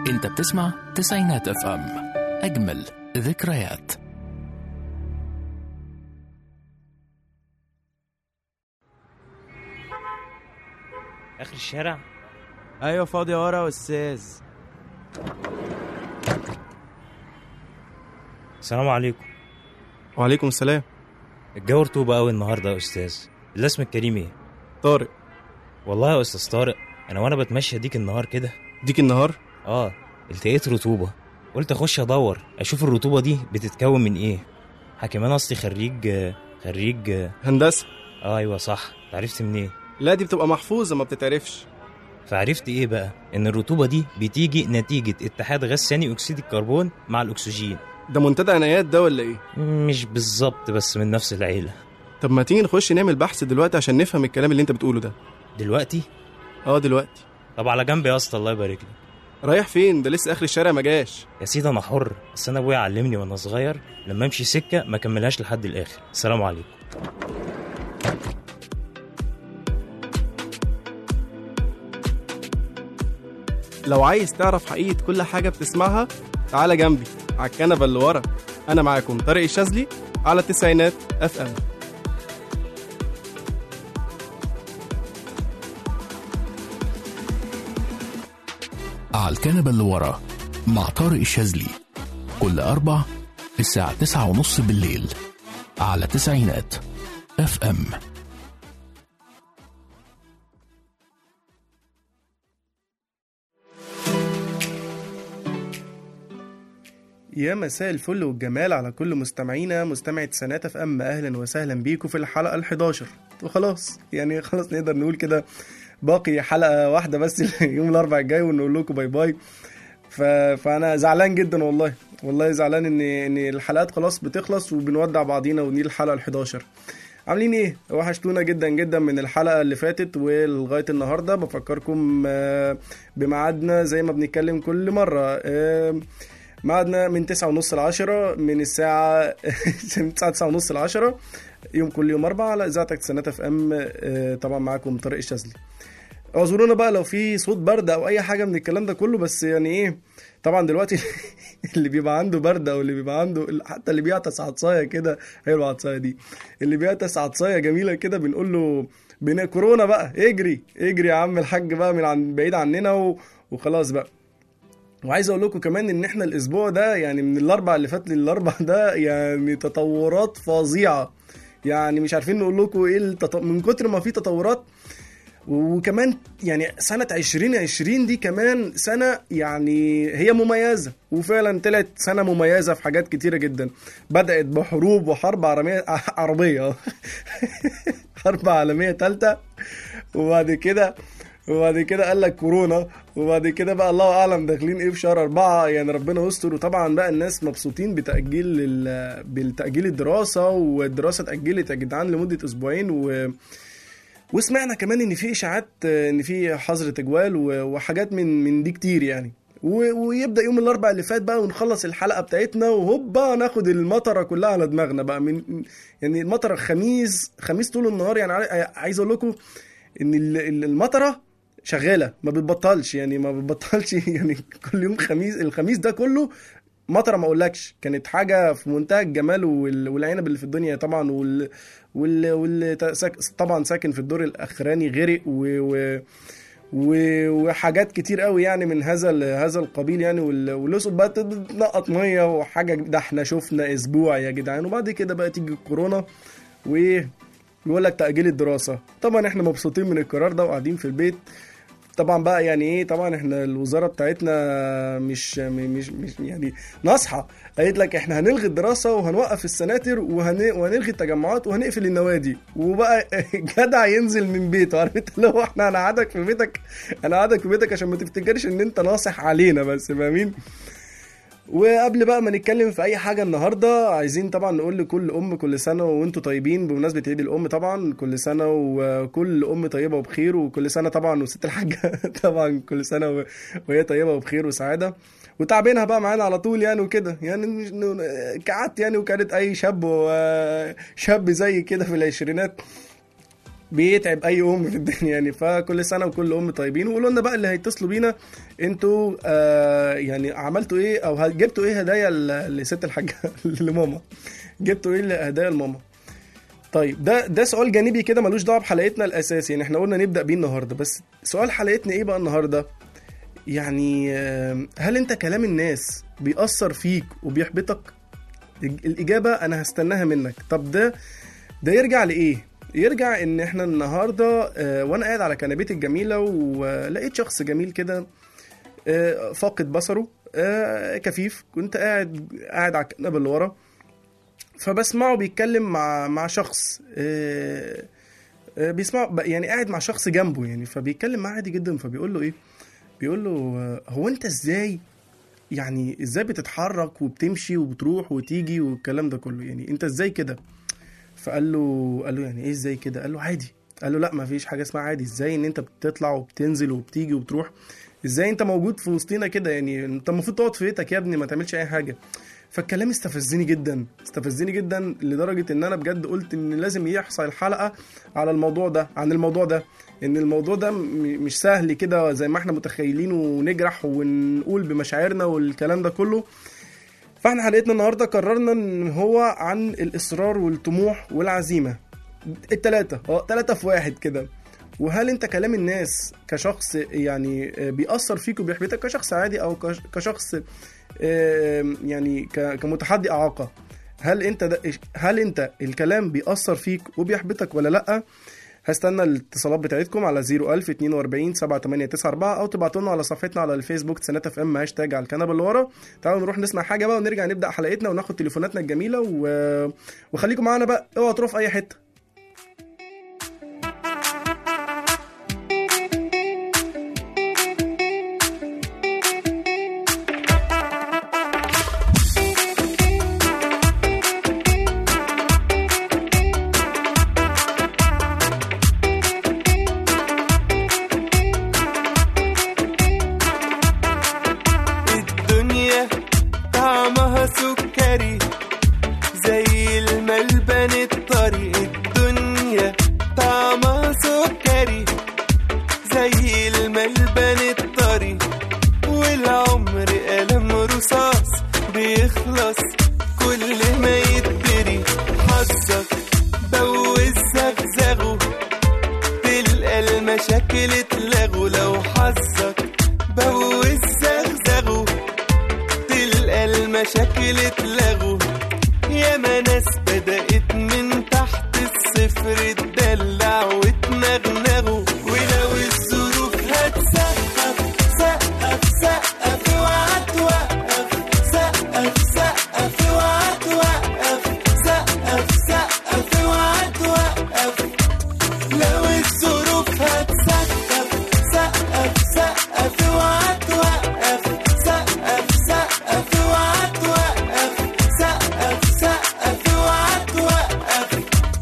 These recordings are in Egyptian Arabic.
انت بتسمع تسعينات اف ام اجمل ذكريات اخر الشارع ايوه فاضي ورا يا استاذ السلام عليكم وعليكم السلام الجو رطوبة قوي النهارده يا استاذ الاسم الكريم ايه طارق والله يا استاذ طارق انا وانا بتمشى ديك النهار كده ديك النهار اه التقيت رطوبة قلت اخش ادور اشوف الرطوبة دي بتتكون من ايه كمان اصلي خريج خريج هندسه اه ايوه صح عرفت منين لا دي بتبقى محفوظه ما بتتعرفش فعرفت ايه بقى ان الرطوبة دي بتيجي نتيجة اتحاد غاز ثاني اكسيد الكربون مع الاكسجين ده منتدى عنايات ده ولا ايه مش بالظبط بس من نفس العيلة طب ما تيجي نخش نعمل بحث دلوقتي عشان نفهم الكلام اللي انت بتقوله ده دلوقتي اه دلوقتي طب على جنب يا اسطى الله يبارك لك رايح فين ده لسه اخر الشارع ما جاش يا سيدي انا حر بس انا ابويا علمني وانا صغير لما امشي سكه ما كملهاش لحد الاخر السلام عليكم لو عايز تعرف حقيقه كل حاجه بتسمعها تعالى جنبي على الكنبه اللي ورا انا معاكم طارق الشاذلي على التسعينات اف ام على الكنبة اللي ورا مع طارق الشاذلي كل أربع الساعة تسعة ونص بالليل على تسعينات اف ام يا مساء الفل والجمال على كل مستمعينا مستمعة سنات اف ام اهلا وسهلا بيكم في الحلقة ال11 وخلاص يعني خلاص نقدر نقول كده باقي حلقة واحدة بس يوم الاربعاء الجاي ونقول لكم باي باي ف... فانا زعلان جدا والله والله زعلان ان ان الحلقات خلاص بتخلص وبنودع بعضينا ودي الحلقة ال11 عاملين ايه وحشتونا جدا جدا من الحلقة اللي فاتت ولغاية النهاردة بفكركم آه، بميعادنا زي ما بنتكلم كل مرة آه، ميعادنا من تسعة ونص لعشرة من الساعة من الساعة تسعة ونص لعشرة يوم كل يوم أربعة على إذاعتك سنات اف ام آه، طبعا معاكم طارق الشاذلي اعذرونا بقى لو في صوت برد او اي حاجه من الكلام ده كله بس يعني ايه طبعا دلوقتي اللي بيبقى عنده برد او اللي بيبقى عنده حتى اللي بيعطس عطسايه كده حلوه العطسايه دي اللي بيعطس عطسايه جميله كده بنقول له بنا كورونا بقى اجري اجري يا عم الحاج بقى من عن بعيد عننا و... وخلاص بقى وعايز اقول لكم كمان ان احنا الاسبوع ده يعني من الاربع اللي فات للاربع ده يعني تطورات فظيعه يعني مش عارفين نقول لكم ايه التط... من كتر ما في تطورات وكمان يعني سنة 2020 دي كمان سنة يعني هي مميزة وفعلا طلعت سنة مميزة في حاجات كتيرة جدا بدأت بحروب وحرب عالمية عربية حرب عالمية تالتة وبعد كده وبعد كده قال لك كورونا وبعد كده بقى الله اعلم داخلين ايه في شهر أربعة يعني ربنا يستر وطبعا بقى الناس مبسوطين بتأجيل ال- بالتأجيل الدراسة والدراسة اتأجلت يا جدعان لمدة أسبوعين و وسمعنا كمان ان في اشاعات آه، ان في حظر تجوال و- وحاجات من من دي كتير يعني و- ويبدا يوم الاربعاء اللي فات بقى ونخلص الحلقه بتاعتنا وهوبا ناخد المطره كلها على دماغنا بقى من يعني المطره خميس خميس طول النهار يعني عاي- عايز اقول لكم ان ال- ال- المطره شغاله ما بتبطلش يعني ما بتبطلش يعني كل يوم خميس الخميس ده كله مطره ما اقولكش كانت حاجه في منتهى الجمال وال- والعنب اللي في الدنيا طبعا وال وال, وال... ساك... طبعا ساكن في الدور الاخراني غرق و... و... و... وحاجات كتير قوي يعني من هذا ال... هذا القبيل يعني وال... والاسقف بقى تنقط ميه وحاجه ده احنا شفنا اسبوع يا جدعان وبعد كده بقى تيجي الكورونا وايه يقول لك تاجيل الدراسه طبعا احنا مبسوطين من القرار ده وقاعدين في البيت طبعا بقى يعني ايه طبعا احنا الوزاره بتاعتنا مش مش مش يعني ناصحه قالت لك احنا هنلغي الدراسه وهنوقف السناتر وهن وهنلغي التجمعات وهنقفل النوادي وبقى جدع ينزل من بيته عارف انت اللي هو احنا هنقعدك في بيتك هنقعدك في بيتك عشان ما تفتكرش ان انت ناصح علينا بس فاهمين وقبل بقى ما نتكلم في اي حاجه النهارده عايزين طبعا نقول لكل ام كل سنه وانتم طيبين بمناسبه عيد الام طبعا كل سنه وكل ام طيبه وبخير وكل سنه طبعا وست الحاجه طبعا كل سنه و- وهي طيبه وبخير وسعاده وتعبينها بقى معانا على طول يعني وكده يعني مش- ن- كعدت يعني وكانت اي شاب و- شاب زي كده في العشرينات بيتعب اي ام في الدنيا يعني فكل سنه وكل ام طيبين وقولوا لنا بقى اللي هيتصلوا بينا انتوا آه يعني عملتوا ايه او ه- جبتوا ايه هدايا ل- لست الحاجه لماما جبتوا ايه هدايا لماما طيب ده ده سؤال جانبي كده ملوش دعوه بحلقتنا الاساسي يعني احنا قلنا نبدا بيه النهارده بس سؤال حلقتنا ايه بقى النهارده يعني آه، هل انت كلام الناس بيأثر فيك وبيحبطك الاجابه انا هستناها منك طب ده ده يرجع لايه يرجع ان احنا النهارده آه، وانا قاعد على كنبتي الجميله ولقيت شخص جميل كده آه، فاقد بصره آه، كفيف كنت قاعد قاعد على الكنبه اللي ورا فبسمعه بيتكلم مع مع شخص آه، آه، بيسمع يعني قاعد مع شخص جنبه يعني فبيتكلم معاه عادي جدا فبيقول له ايه بيقول له آه، هو انت ازاي يعني ازاي بتتحرك وبتمشي وبتروح وتيجي والكلام ده كله يعني انت ازاي كده فقال له قال له يعني ايه ازاي كده قال له عادي قال له لا ما فيش حاجه اسمها عادي ازاي ان انت بتطلع وبتنزل وبتيجي وبتروح ازاي انت موجود في وسطينا كده يعني انت المفروض تقعد في بيتك يا ابني ما تعملش اي حاجه فالكلام استفزني جدا استفزني جدا لدرجه ان انا بجد قلت ان لازم يحصل حلقه على الموضوع ده عن الموضوع ده ان الموضوع ده م- مش سهل كده زي ما احنا متخيلين ونجرح ونقول بمشاعرنا والكلام ده كله فاحنا حلقتنا النهارده قررنا ان هو عن الاصرار والطموح والعزيمه التلاتة اه تلاتة في واحد كده وهل انت كلام الناس كشخص يعني آه، بيأثر فيك وبيحبطك كشخص عادي او كش- كشخص آه، يعني ك- كمتحدي اعاقه هل انت ده هل انت الكلام بيأثر فيك وبيحبطك ولا لا هستنى الاتصالات بتاعتكم على 01000 42 7894 او تبعتوا لنا على صفحتنا على الفيسبوك سنات اف ام هاشتاج على الكنبه اللي ورا تعالوا نروح نسمع حاجه بقى ونرجع نبدا حلقتنا وناخد تليفوناتنا الجميله و... وخليكم معانا بقى اوعوا تروحوا في اي حته الدنيا طعمها سكري زي الملبن الطري الدنيا طعمها سكري زي الملبن الطري والعمر قلم رصاص بيخلص كل ما يتدري حظك بوز زغزغه تلقى المشاكل اتلغوا لو حظك بوز زغزغه تلقى المشاكل اتلغوا ياما ناس بدأت من تحت الصفر تدلع وتنغنغوا ولو الظروف هتسقف سقف سقف اوعى توقف سقف سقف اوعى توقف سقف سقف اوعى توقف لو الظروف هتسقف سقف سقف اوعى توقف سقف سقف اوعى توقف سقف سقف اوعى توقف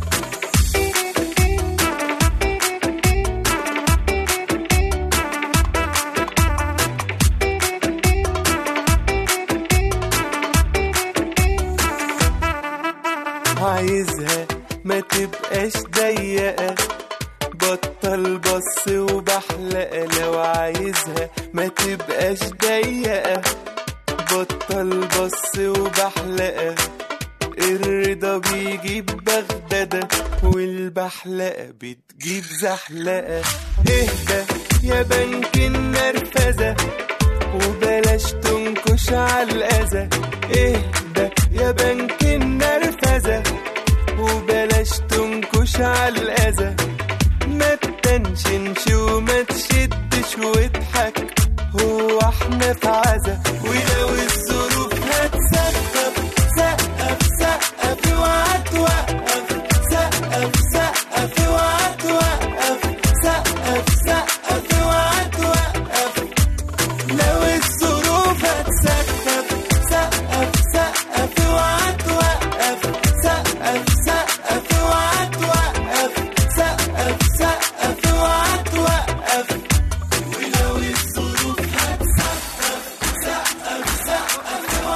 عايزها ما تبقاش ضيقة بطل بص وبحلقة لو عايزها ما تبقاش ضيقة بطل بص وبحلقة الرضا بيجيب بغدادة والبحلقة بتجيب زحلقة اهدى يا بنك النرفزة وبلاش تنكش على الأذى اهدى يا بنك النرفزة وبلاش تنكش على الأذى ما تنشنش وما تشدش واضحك هو احنا في عزا ولو الظروف هتسقف سقف سقف اوعى توقف سقف سقف اوعى توقف سقف سقف اوعى توقف لو الظروف هتسقف سقف سقف اوعى توقف سقف سقف اوعى توقف سقف سقف اوعى توقف ولو الظروف هتسقف سقف سقف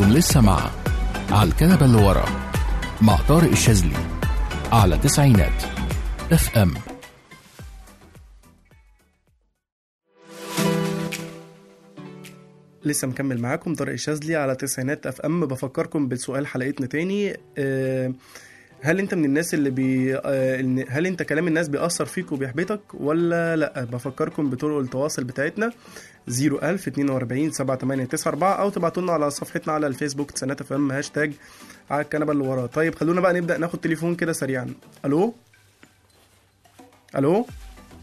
انتم لسه مع على الكنبة اللي ورا مع طارق الشاذلي على تسعينات اف ام لسه مكمل معاكم طارق الشاذلي على تسعينات اف ام بفكركم بسؤال حلقتنا تاني آه، هل انت من الناس اللي بي آه، إن- هل انت كلام الناس بيأثر فيك وبيحبطك ولا لا بفكركم بطرق التواصل بتاعتنا 01000 42 7894 او تبعتوا لنا على صفحتنا على الفيسبوك تسعينات اف ام هاشتاج على الكنبه اللي ورا طيب خلونا بقى نبدا ناخد تليفون كده سريعا الو الو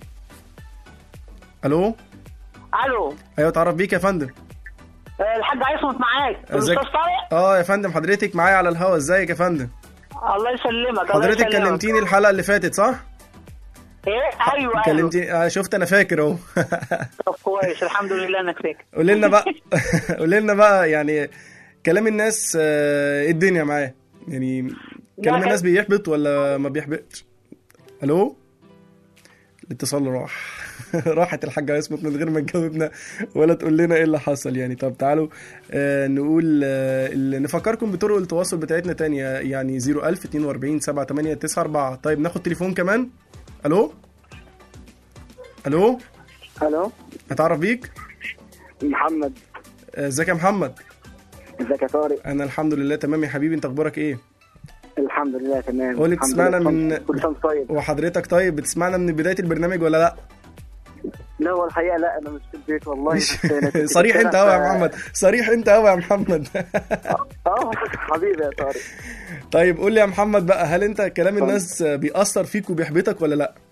الو الو ايوه اتعرف بيك يا فندم آه، الحاج عصمت معاك ازيك؟ الاستاذ طارق اه يا فندم حضرتك معايا على الهوا ازيك يا فندم الله يسلمك الله حضرتك يسلمك. كلمتيني الحلقه اللي فاتت صح ايه ايوه ايوه كلمتيني آه شفت انا فاكر اهو طب كويس الحمد لله انك فاكر قولي لنا بقى قولي لنا بقى يعني كلام الناس آه، ايه الدنيا معاه يعني كلام لا، الناس بيحبط ولا ما بيحبطش الو الاتصال راح راحت الحاجة اسمت من غير ما تجاوبنا ولا تقول لنا ايه اللي حصل يعني طب تعالوا آه نقول آه ال- نفكركم بطرق التواصل بتاعتنا تانية يعني 01000 42 7894 طيب ناخد تليفون كمان الو الو الو هتعرف بيك محمد آه، ازيك يا محمد ازيك يا طارق انا الحمد لله تمام يا حبيبي انت اخبارك ايه الحمد لله تمام قولي الحمد بتسمعنا لله. من- كل سنه وأنت طيب وحضرتك طيب بتسمعنا من بدايه البرنامج ولا لا لا هو الحقيقه لا انا مش في البيت والله مش بس أنا كنت صريح في انت الشارع قوي يا ف- محمد صريح انت قوي يا محمد اه حبيبي يا طارق طيب قول لي يا محمد بقى هل انت كلام الناس بيأثر فيك وبيحبطك ولا لا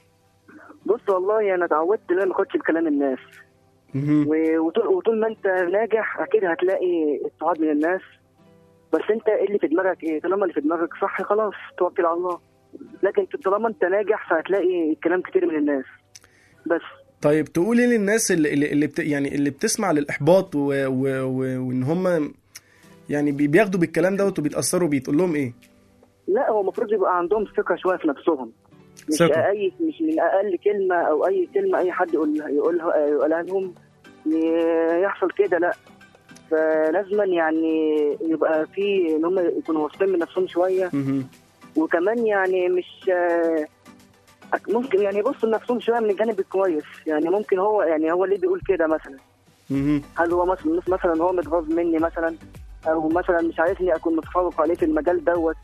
بص والله انا اتعودت ان انا ما اخدش بكلام الناس مهم. و- وطول, وطول ما انت ناجح اكيد هتلاقي اضطهاد من الناس بس انت إيه اللي في دماغك ايه طالما اللي في دماغك صح خلاص توكل على الله لكن طالما انت ناجح فهتلاقي كلام كتير من الناس بس طيب تقول ايه للناس اللي اللي, اللي بت يعني اللي بتسمع للاحباط و... و... و... وان هم يعني بي- بياخدوا بالكلام دوت وبيتاثروا بيه تقول لهم ايه لا هو المفروض يبقى عندهم ثقة شوية في نفسهم مش ثقة. أي مش من أقل كلمة أو أي كلمة أي حد يقولها يقولها يقولها لهم ي- يحصل كده لا فلازما يعني يبقى في إن هم يكونوا واثقين من نفسهم شوية مهم. وكمان يعني مش آه، ممكن يعني يبصوا لنفسهم شوية من الجانب الكويس يعني ممكن هو يعني هو اللي بيقول كده مثلا مهم. هل هو مثلا مثلا هو متغاظ مني مثلا او مثلا مش عايزني اكون متفوق عليه في المجال دوت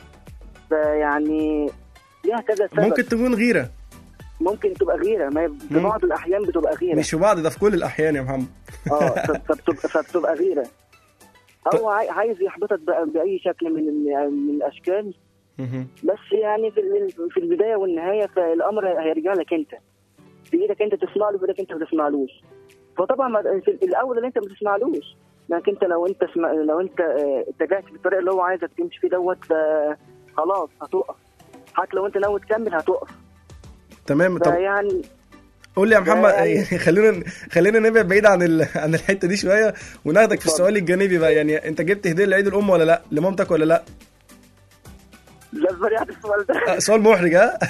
فيعني ليها كذا سبب ممكن تكون غيره ممكن تبقى غيره ما هي في مم. بعض الاحيان بتبقى غيره مش في بعض ده في كل الاحيان يا محمد اه ف- فبتبقى فبتبقى غيره او عاي- عايز يحبطك بقى باي شكل من ال- من الاشكال مهم. بس يعني في ال- في البدايه والنهايه فالامر هيرجع لك انت في ايدك انت تسمع له في ايدك انت ما تسمعلوش فطبعا ما- في الاول اللي انت ما تسمعلوش لكن انت لو انت سمع لو انت آه، اتجهت في الطريق اللي هو عايزك تمشي فيه دوت ف- خلاص هتقف حتى لو انت ناوي تكمل هتقف تمام طب فيعني قول لي يا محمد يعني- يعني خلينا خلينا نبعد بعيد عن ال... عن الحته دي شويه وناخدك في اتفضل. السؤال الجانبي بقى يعني انت جبت هديه لعيد الام ولا لا لمامتك ولا لا جذبني يعني السؤال ده آه، سؤال محرج ها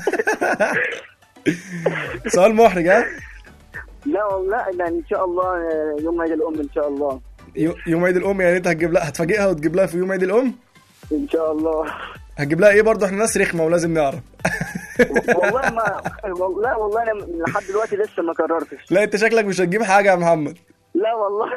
سؤال محرج ها لا والله لا ان شاء الله آه، يوم عيد الام ان شاء الله يو- يوم عيد الام يعني انت هتجيب لها هتفاجئها وتجيب لها في يوم عيد الام ان شاء الله هتجيب لها ايه برضه احنا ناس رخمه ولازم نعرف والله ما وال- لا والله انا لحد دلوقتي لسه ما قررتش لا انت شكلك مش هتجيب حاجه يا محمد لا والله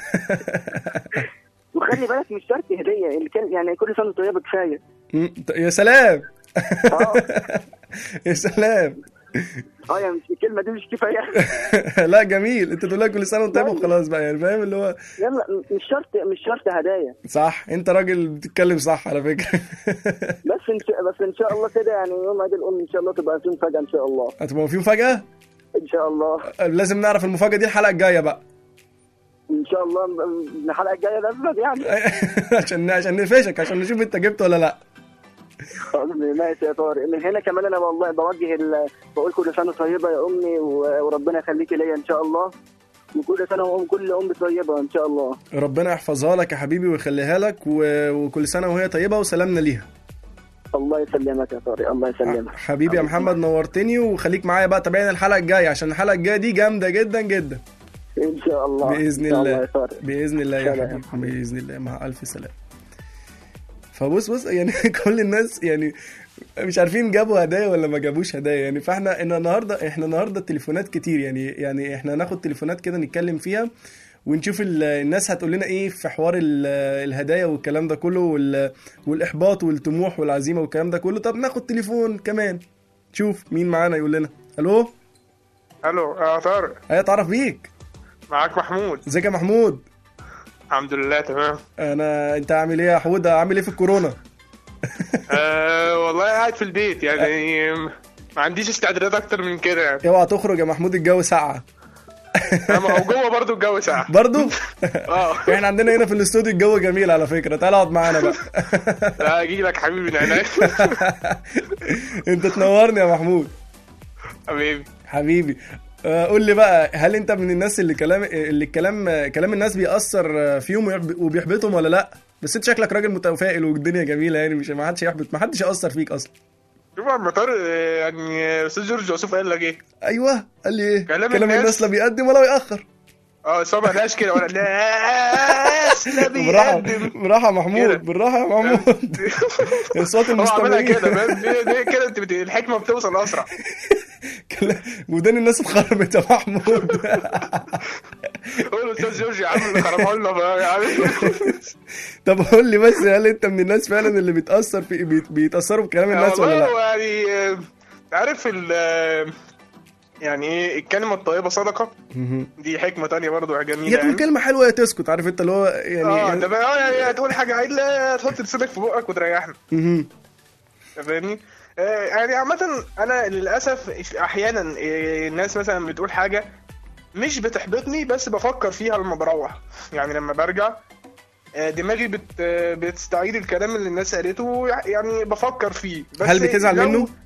وخلي بالك مش شرط هديه الكل- يعني كل سنه وأنت طيبه كفايه م- ط- يا سلام اه يا سلام اه يعني مش الكلمه دي مش كفايه لا جميل انت تقول لها كل سنه وانت طيب وخلاص بقى يعني فاهم اللي هو يلا مش شرط مش شرط هدايا صح انت راجل بتتكلم صح على فكره بس إن شاء بس ان شاء الله كده يعني يوم عيد الام ان شاء الله تبقى في مفاجاه ان شاء الله هتبقى في مفاجاه ان شاء الله لازم نعرف المفاجاه دي الحلقه الجايه بقى ان شاء الله م- الحلقه الجايه لازم يعني عشان عشان نقفشك عشان نشوف انت جبت ولا لا ماشي يا طارق من هنا كمان انا والله بوجه ال... بقول كل سنه طيبه يا امي و- وربنا يخليكي ليا ان شاء الله وكل سنه وام كل ام طيبه ان شاء الله ربنا يحفظها لك يا حبيبي ويخليها لك و... وكل سنه وهي طيبه وسلامنا ليها الله يسلمك يا طارق الله يسلمك حبيبي يا محمد نورتني وخليك معايا بقى تابعنا الحلقه الجايه عشان الحلقه الجايه دي جامده جدا جدا ان شاء الله باذن إن شاء الله يا طارق. باذن الله يا سلام. حبيبي باذن الله مع الف سلام فبص بص يعني كل الناس يعني مش عارفين جابوا هدايا ولا ما جابوش هدايا يعني فاحنا ان النهارده احنا النهارده التليفونات كتير يعني يعني احنا هناخد تليفونات كده نتكلم فيها ونشوف ال- الناس هتقول لنا ايه في حوار ال- الهدايا والكلام ده كله وال- والاحباط والطموح والعزيمه والكلام ده كله طب ناخد تليفون كمان شوف مين معانا يقول لنا الو الو يا طارق ايه اتعرف بيك معاك محمود ازيك يا محمود الحمد لله تمام انا انت عامل ايه يا حود عامل ايه في الكورونا أه والله قاعد في البيت يعني ما عنديش استعدادات اكتر من كده يعني اوعى تخرج يا محمود الجو ساقعه أما هو جوه برضه الجو ساقع برضو اه احنا عندنا هنا في الاستوديو الجو جميل على فكره تعال اقعد معانا بقى لا اجي لك حبيبي من عينيا انت تنورني يا محمود حبيبي حبيبي آه، قول لي بقى هل انت من الناس اللي كلام اللي الكلام كلام الناس بيأثر فيهم ويحب- وبيحبطهم ولا لا بس انت شكلك راجل متفائل والدنيا جميله يعني مش ما حدش يحبط ما حدش يأثر فيك اصلا شوف يا عم طارق آه، يعني استاذ جورج وسوف قال لك ايه ايوه قال لي ايه كلام كلام الناس- الناس لا بيقدم ولا يأخر اه بس هو ما قالهاش كده ولا ناس لا بالراحه بيقدم بالراحه يا محمود كده. بالراحه يا محمود اصوات هو عملها المستمعين كده فاهم دي- دي كده انت بت- الحكمه بتوصل اسرع كلا- ودان الناس اتخربت يا محمود قول استاذ جورج يا عم اللي خربها لنا بقى يا عم طب قول لي بس هل انت من الناس فعلا اللي بيتاثر في بيت- بيتاثروا بكلام الناس ولا والله لا؟ هو يعني آه، عارف ال آه، يعني ايه الكلمة الطيبة صدقة مهم. دي حكمة تانية برضو جميلة هي تقول يعني كلمه حلوه يا تسكت عارف انت اللي هو اه يعني انت بقى اه يعني هتقول حاجة عدلة تحط لسانك في بقك وتريحنا مهم. أنت فاهمني؟ آه، يعني عامة أنا للأسف أحيانا آه، الناس مثلا بتقول حاجة مش بتحبطني بس بفكر فيها لما بروح يعني لما برجع آه، دماغي بت آه، بتستعيد الكلام اللي الناس قالته يعني بفكر فيه بس هل بتزعل لو- منه؟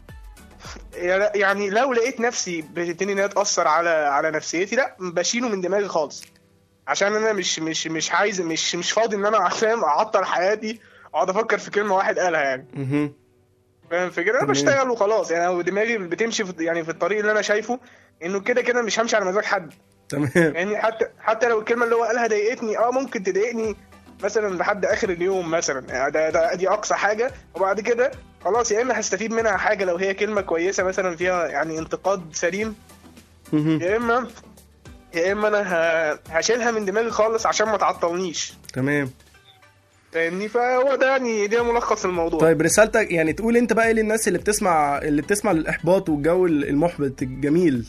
يعني لو لقيت نفسي بتبتدي انها تاثر على على نفسيتي لا بشيله من دماغي خالص عشان انا مش مش مش عايز مش مش فاضي ان انا فاهم اعطل حياتي اقعد افكر في كلمه واحد قالها يعني مهم. فاهم الفكره انا تمام. بشتغل وخلاص يعني أنا دماغي بتمشي في يعني في الطريق اللي انا شايفه انه كده كده مش همشي على مزاج حد تمام يعني حتى حتى لو الكلمه اللي هو قالها ضايقتني اه ممكن تضايقني مثلا لحد اخر اليوم مثلا يعني ده, ده دي اقصى حاجه وبعد كده خلاص يا اما هستفيد منها حاجه لو هي كلمه كويسه مثلا فيها يعني انتقاد سليم مهم. يا اما يا اما انا ه- هشيلها من دماغي خالص عشان ما تعطلنيش تمام فاهمني فهو ده يعني ده ملخص الموضوع طيب رسالتك يعني تقول انت بقى ايه للناس اللي بتسمع اللي بتسمع للاحباط والجو المحبط الجميل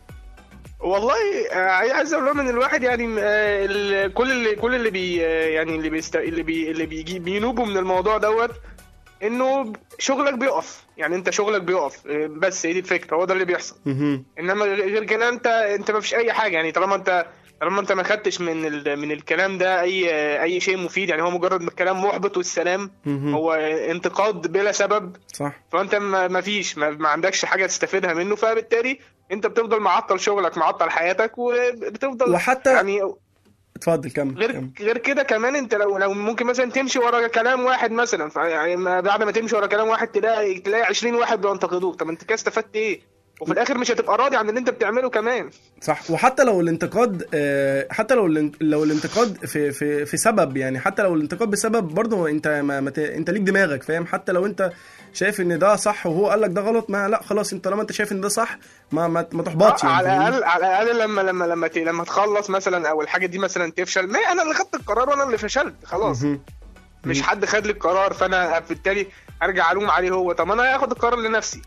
والله آه، عايز اقول لهم ان الواحد يعني آه، ال- كل اللي كل اللي بي آه، يعني اللي بيست اللي بي اللي بيجي بينوبوا من الموضوع دوت انه شغلك بيقف يعني انت شغلك بيقف آه، بس هي دي الفكره هو ده اللي بيحصل مهم. انما غير كده انت انت ما فيش اي حاجه يعني طالما انت طالما انت ما خدتش من ال... من الكلام ده اي اي شيء مفيد يعني هو مجرد كلام محبط والسلام مهم. هو انتقاد بلا سبب صح فانت ما ما فيش ما, ما عندكش حاجه تستفيدها منه فبالتالي انت بتفضل معطل شغلك معطل حياتك وبتفضل وحتى- يعني اتفضل كمل غير كمل. غير كده كمان انت لو لو ممكن مثلا تمشي ورا كلام واحد مثلا ف- يعني ما- بعد ما تمشي ورا كلام واحد تلاقي تلاقي 20 واحد بينتقدوك طب انت كده استفدت ايه؟ وفي الاخر مش هتبقى راضي عن اللي انت بتعمله كمان صح وحتى لو الانتقاد آه، حتى لو الان- لو الانتقاد في في في سبب يعني حتى لو الانتقاد بسبب برضه انت ما ما ت- انت ليك دماغك فاهم حتى لو انت شايف ان ده صح وهو قال لك ده غلط ما لا خلاص انت طالما انت شايف ان ده صح ما ما, ما تحبطش يعني على فاهمني؟ الاقل على الاقل لما لما لما ت- لما تخلص مثلا او الحاجه دي مثلا تفشل ما انا اللي خدت القرار وانا اللي فشلت خلاص مهم. مش حد خد لي القرار فانا بالتالي ارجع الوم عليه هو طب انا هاخد القرار لنفسي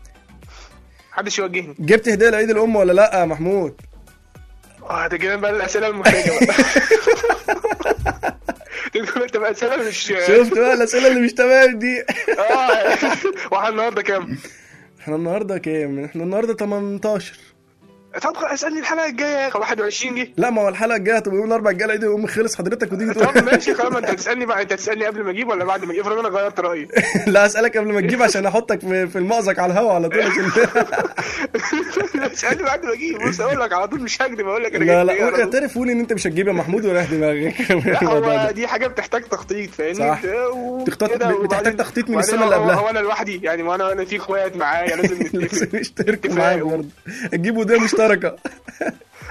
محدش يوجهني جبت هديه لعيد الام ولا لا يا محمود اه ده كده بقى الاسئله المحرجه بقى تقول انت بقى اسئله مش شفت بقى الاسئله اللي مش تمام دي اه واحد النهارده كام؟ احنا النهارده كام احنا النهارده 18 طب اسالني الحلقه الجايه 21 دي لا ما هو الحلقه الجايه هتبقى يوم الاربعاء الجاي العيد الام خلص حضرتك وتيجي تقول طب ماشي خلاص ما انت تسالني بقى انت تسالني قبل ما اجيب ولا بعد ما اجيب افرض انا غيرت رايي لا اسالك قبل ما تجيب عشان احطك في في المأزق على الهوا على طول عشان اسالني بعد ما اجيب بص اقول لك على طول مش هكذب اقول لك انا لا جايب ايه لا على طول. اعترف قول ان انت مش هتجيب يا محمود ورايح دماغك لا الموضوع هو ده. دي حاجه بتحتاج تخطيط فاهمني صح. و- تخطط- كده بتحتاج وبعدين- تخطيط من وبعدين السنة اللي هو- قبلها. هو انا لوحدي يعني ما انا انا في اخوات معايا لازم لازم نتفق يشتركوا اتفاق معاك و- برضه تجيبوا هديه مشتركه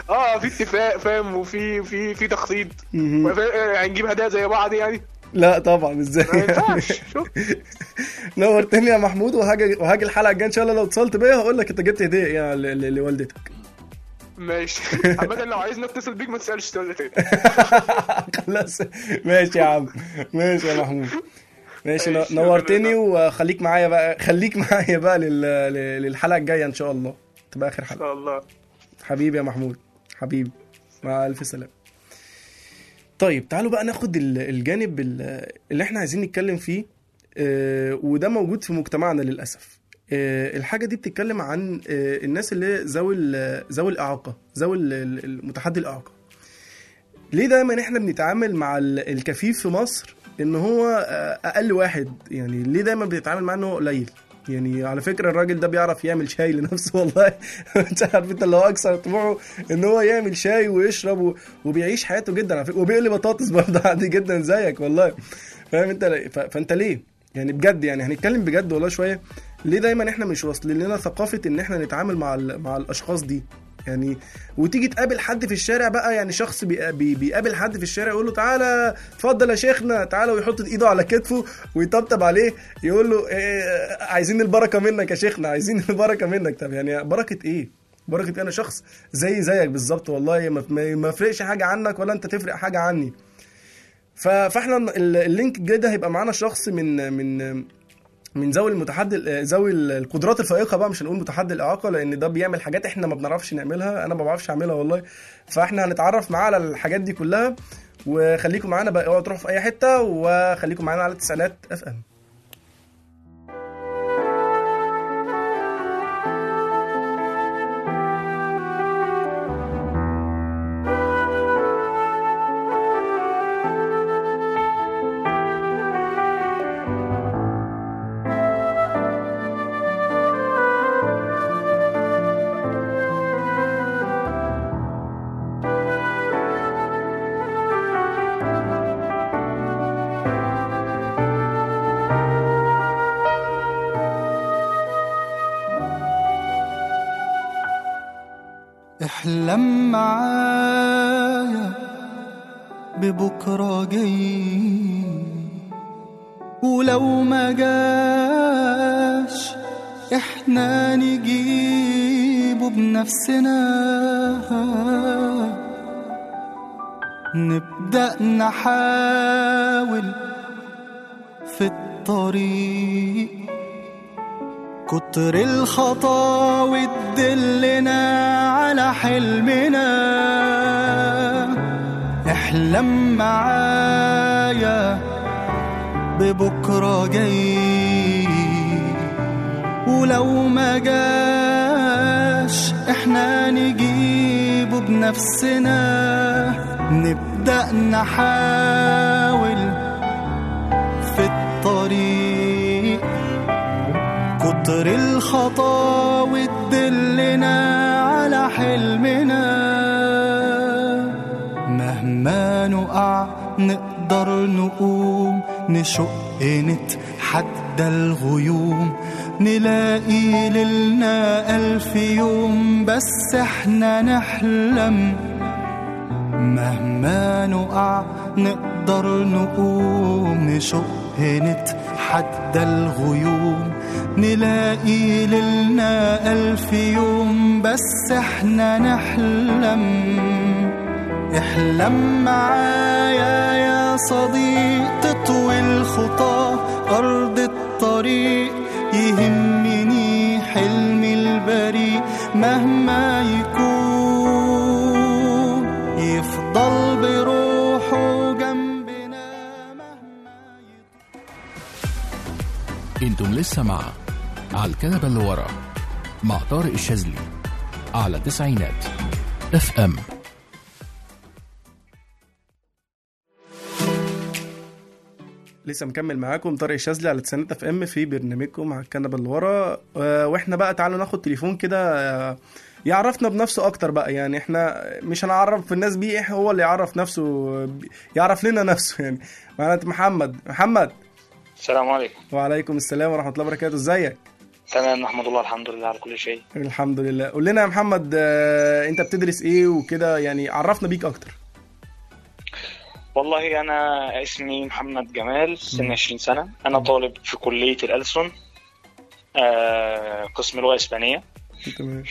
اه في اتفاق فاهم وفي في في تخطيط مهم. وفا- يعني نجيب هدايا زي بعض يعني لا طبعا ازاي ما ينفعش شوف نورتني يا محمود وهاجي وهاجي الحلقه الجايه ان شاء الله لو اتصلت بيا هقول لك انت جبت هديه يعني ل- ل- لوالدتك ماشي عامة لو عايزني اتصل بيك ما تسالش سؤال تاني خلاص ماشي يا عم ماشي يا محمود ماشي ماشي، نورتني شكراً. وخليك معايا بقى خليك معايا بقى لل... لل- للحلقه الجايه ان شاء الله تبقى اخر ان حلقه شاء الله حبيبي يا محمود حبيبي مع الف سلامه طيب تعالوا بقى ناخد ال- الجانب ال- اللي احنا عايزين نتكلم فيه آه، وده موجود في مجتمعنا للاسف آه، الحاجه دي بتتكلم عن آه، الناس اللي ذوي ال- ذوي الاعاقه ذوي ال- ال- المتحدي الاعاقه ليه دايما احنا بنتعامل مع ال- الكفيف في مصر ان هو آه، اقل واحد يعني ليه دايما بنتعامل معاه ان هو قليل يعني على فكره الراجل ده بيعرف يعمل شاي لنفسه والله انت عارف انت اللي هو اكثر طموحه ان هو يعمل شاي ويشرب و- وبيعيش حياته جدا على فكره وبيقلي بطاطس برضه عادي جدا زيك والله فاهم انت ف- فانت ليه؟ يعني بجد يعني هنتكلم بجد والله شويه ليه دايما احنا مش واصلين لنا ثقافه ان احنا نتعامل مع ال- مع الاشخاص دي يعني وتيجي تقابل حد في الشارع بقى يعني شخص بي- بي- بيقابل حد في الشارع يقول له تعالى اتفضل يا شيخنا تعالى ويحط ايده على كتفه ويطبطب عليه يقول له إيه عايزين البركه منك يا شيخنا عايزين البركه منك طب يعني بركه ايه؟ بركه إيه؟ انا شخص زي زيك بالظبط والله ما- ما ما فرقش حاجه عنك ولا انت تفرق حاجه عني ف- فاحنا ال- اللينك الجاي ده هيبقى معانا شخص من من من ذوي المتحدي ذوي القدرات الفائقه بقى مش هنقول متحدي الاعاقه لان ده بيعمل حاجات احنا ما بنعرفش نعملها انا ما بعرفش اعملها والله فاحنا هنتعرف معاه على الحاجات دي كلها وخليكم معانا بقى اوعوا تروحوا في اي حته وخليكم معانا على التسعينات اف ام احلم معايا ببكرة جاي ولو ما جاش احنا نجيبه بنفسنا نبدأ نحاول في الطريق كتر الخطاوي تدلنا على حلمنا احلم معايا ببكرة جاي ولو ما جاش احنا نجيبه بنفسنا نبدأ نحاول في الطريق كتر الخطاوي تدلنا على حلمنا مهما نقع نقدر نقوم نشق نتحدى الغيوم نلاقي ليلنا ألف يوم بس احنا نحلم مهما نقع نقدر نقوم نشق نتحدى الغيوم نلاقي ليلنا ألف يوم بس احنا نحلم احلم معايا يا صديق تطوي الخطى أرض الطريق يهمني حلمي البريء مهما يكون يفضل بروحه جنبنا مهما انتم لسه مع على الكنبة اللي ورا مع طارق الشاذلي على تسعينات اف ام لسه مكمل معاكم طارق الشاذلي على تسعينات اف ام في برنامجكم على الكنبه اللي ورا آه، واحنا بقى تعالوا ناخد تليفون كده آه، يعرفنا بنفسه اكتر بقى يعني احنا مش هنعرف في الناس بيه إحنا هو اللي يعرف نفسه آه، يعرف لنا نفسه يعني معانا محمد محمد السلام عليكم وعليكم السلام ورحمه الله وبركاته ازيك تمام نحمد الله الحمد لله على كل شيء الحمد لله قول لنا يا محمد آه، انت بتدرس ايه وكده يعني عرفنا بيك اكتر والله انا اسمي محمد جمال سن 20 سنه انا طالب في كليه الألسن آه قسم لغه اسبانيه تمام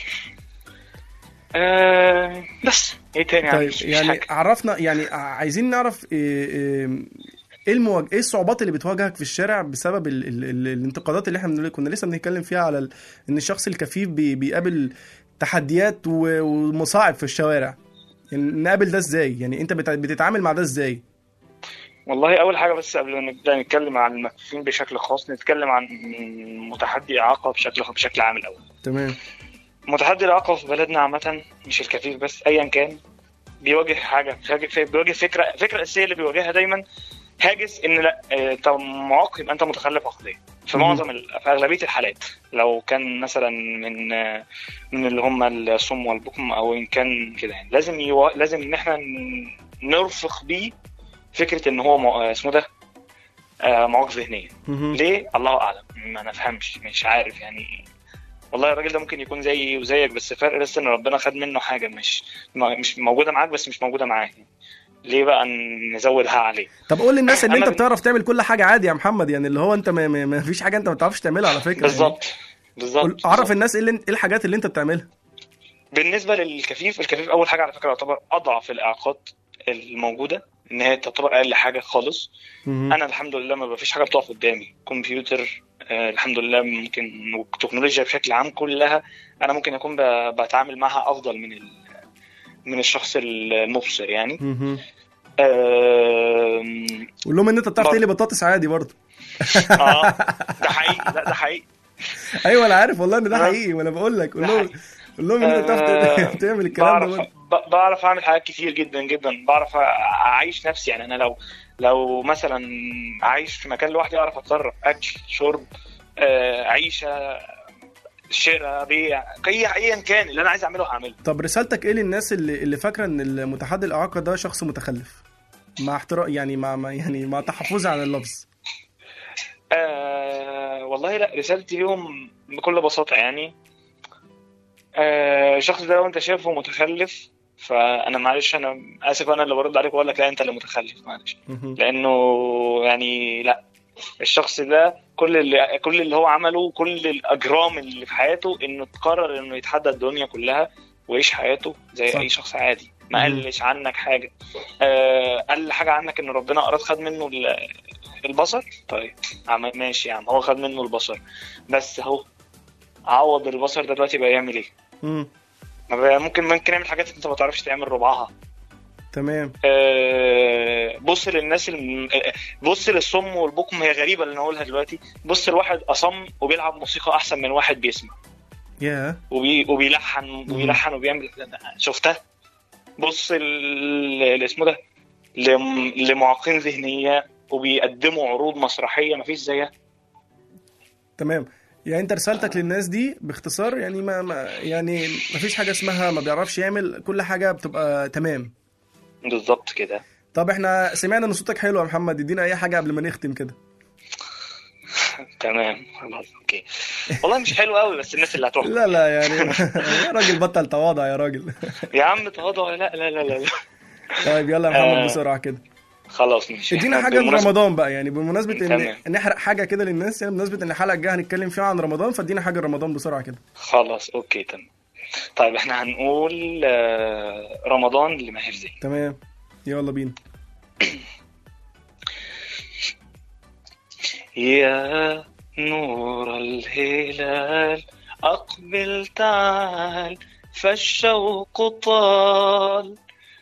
آه بس ايه تاني طيب مفيش يعني حاجة. عرفنا يعني عايزين نعرف ايه ايه إيه المواج... ايه الصعوبات اللي بتواجهك في الشارع بسبب ال... ال... ال... الانتقادات اللي احنا بنقول- كنا لسه بنتكلم فيها على ال... ان الشخص الكفيف بي... بيقابل تحديات و... ومصاعب في الشوارع يعني نقابل ده ازاي يعني انت بت... بتتعامل مع ده ازاي والله اول حاجه بس قبل ما نبدا نتكلم عن المكفوفين بشكل خاص نتكلم عن متحدي اعاقه بشكل بشكل عام الاول تمام متحدي الإعاقة في بلدنا عامة مش الكفيف بس أيا كان بيواجه حاجة بيواجه- بيواجه فكرة الفكرة الأساسية اللي بيواجهها دايما هاجس إن لا آه، أنت معاق يبقى أنت متخلف عقليا في مم. معظم ال- في أغلبية الحالات لو كان مثلا من آه، من اللي هم الصم والبكم أو إن كان كده يعني لازم يوا... لازم إن إحنا ن- نرفق بيه فكرة إن هو مع... اسمه ده آه، معاق ذهنيا مهم. ليه الله اعلم ما نفهمش مش عارف يعني والله الراجل ده ممكن يكون زيي وزيك بس فرق بس ان ربنا خد منه حاجه مش ما- مش موجوده معاك بس مش موجوده معاك ليه بقى نزودها عليه طب قول للناس ان أنا انت بن- بتعرف تعمل كل حاجه عادي يا محمد يعني اللي هو انت ما, ما... ما فيش حاجه انت ما بتعرفش تعملها على فكره بالظبط يعني. بالظبط قول- عرف بالظبط. الناس ايه, اللي... ايه الحاجات اللي انت بتعملها بالنسبه للكفيف الكفيف اول حاجه على فكره يعتبر اضعف الاعاقات الموجوده ان هي تعتبر اقل حاجه خالص مهم. انا الحمد لله ما فيش حاجه بتقف قدامي كمبيوتر آه الحمد لله ممكن والتكنولوجيا بشكل عام كلها انا ممكن اكون ب- بتعامل معها افضل من ال... من الشخص المبصر يعني مهم. آم، قول لهم ان انت بتعرف برضه. تقلي بطاطس عادي برضه اه ده حقيقي لا ده حقيقي ايوه انا عارف والله ان ده آه. حقيقي وانا بقول لك قول ده لهم حقيقي. قول لهم ان انت بتعرف آه، تعمل الكلام ده بعرف برضه. ب- بعرف اعمل حاجات كتير جدا جدا بعرف اعيش نفسي يعني انا لو لو مثلا عايش في مكان لوحدي اعرف اتصرف اكل شرب آه، عيشه شراء بيع اي ايا كان اللي انا عايز اعمله هعمله طب رسالتك ايه للناس اللي اللي فاكره ان المتحدي الاعاقه ده شخص متخلف مع احترام يعني مع مع- يعني مع تحفظي على اللفظ آه والله لا رسالتي ليهم بكل بساطة يعني آه الشخص ده لو انت شايفه متخلف فانا معلش انا اسف انا اللي برد عليك واقول لك لا انت اللي متخلف معلش مهم. لانه يعني لا الشخص ده كل اللي كل اللي هو عمله كل الاجرام اللي في حياته انه تقرر انه يتحدى الدنيا كلها ويعيش حياته زي صح. اي شخص عادي ما مهم. قلش عنك حاجه آه قل حاجه عنك ان ربنا اراد خد منه ال- البصر طيب عم- ماشي يا عم هو خد منه البصر بس اهو عوض البصر ده دلوقتي بقى يعمل ايه؟ مم. ما بقى ممكن ممكن يعمل حاجات انت ما تعرفش تعمل ربعها تمام آه، بص للناس الم... آه، بص للصم والبكم هي غريبه اللي انا اقولها دلوقتي بص لواحد اصم وبيلعب موسيقى احسن من واحد بيسمع يا وبي... وبيلحن وبيلحن وبيعمل شفتها بص ال... ال- اسمه ده لم... لمعاقين ذهنيه وبيقدموا عروض مسرحيه مفيش زيها تمام يعني انت رسالتك للناس دي باختصار يعني ما, ما يعني ما فيش حاجه اسمها ما بيعرفش يعمل كل حاجه بتبقى تمام بالظبط كده طب احنا سمعنا ان صوتك حلو يا محمد ادينا اي حاجه قبل ما نختم كده تمام خلاص اوكي والله مش حلو قوي بس الناس اللي هتروح لا لا يعني يا راجل بطل تواضع يا راجل يا عم تواضع لا لا لا لا, لا. طيب يلا يا محمد آه. بسرعه كده خلاص ماشي ادينا إحنا حاجه بالمناسبة- لرمضان بقى يعني بمناسبه ان تمام. نحرق حاجه كده للناس يعني بمناسبه ان الحلقه الجايه هنتكلم فيها عن رمضان فادينا حاجه لرمضان بسرعه كده خلاص اوكي تمام طيب احنا هنقول آه، رمضان لماهر زين تمام يلا بينا يا نور الهلال أقبل تعال فالشوق طال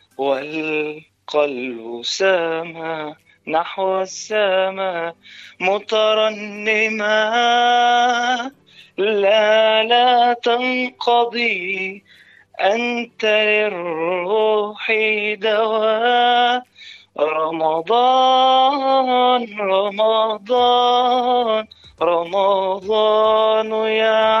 والقلب سما نحو السماء مترنما لا لا تنقضي أنت للروح دواء رمضان رمضان رمضان يا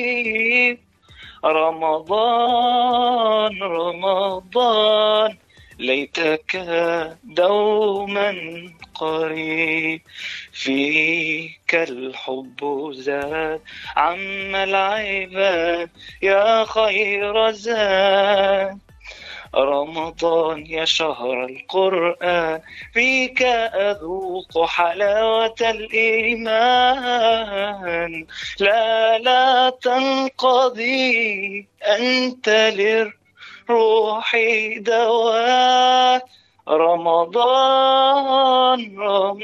حبيب رمضان رمضان ليتك دوما قريب فيك الحب زاد عم العباد يا خير زاد رمضان يا شهر القرآن فيك أذوق حلاوة الإيمان لا لا تنقضي أنت للروح دواء رمضان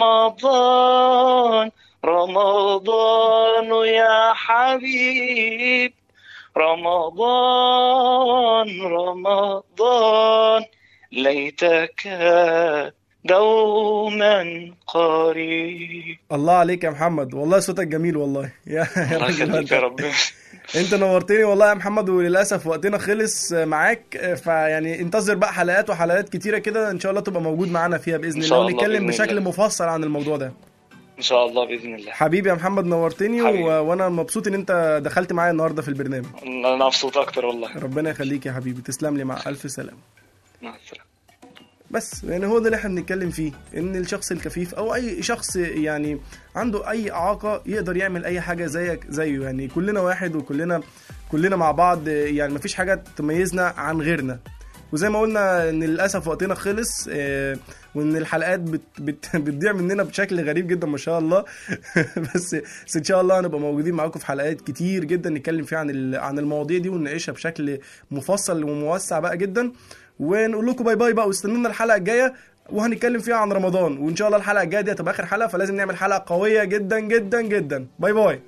رمضان رمضان يا حبيب رمضان رمضان ليتك دوما قريب الله عليك يا محمد والله صوتك جميل والله يا يا الله راجل يخليك انت يا رب انت نورتني والله يا محمد وللاسف وقتنا خلص معاك فيعني انتظر بقى حلقات وحلقات كتيره كده ان شاء الله تبقى موجود معانا فيها باذن إن الله شاء الله ونتكلم بإذن بشكل الله. مفصل عن الموضوع ده ان شاء الله باذن الله حبيبي يا محمد نورتني حبيبي. و... وانا مبسوط ان انت دخلت معايا النهارده في البرنامج انا مبسوط اكتر والله ربنا يخليك يا حبيبي تسلم لي مع الف سلامه مع السلامه بس يعني هو ده اللي احنا بنتكلم فيه ان الشخص الكفيف او اي شخص يعني عنده اي اعاقه يقدر يعمل اي حاجه زيك زيه يعني كلنا واحد وكلنا كلنا مع بعض يعني مفيش حاجه تميزنا عن غيرنا وزي ما قلنا ان للاسف وقتنا خلص آه، وان الحلقات بت بت بتضيع مننا بشكل غريب جدا ما شاء الله بس بس ان شاء الله هنبقى موجودين معاكم في حلقات كتير جدا نتكلم فيها عن ال- عن المواضيع دي ونناقشها بشكل مفصل وموسع بقى جدا ونقول لكم باي باي بقى واستنونا الحلقه الجايه وهنتكلم فيها عن رمضان وان شاء الله الحلقه الجايه دي هتبقى اخر حلقه فلازم نعمل حلقه قويه جدا جدا جدا باي باي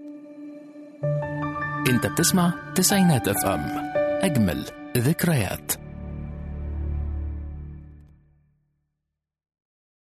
انت بتسمع تسعينات اف ام اجمل ذكريات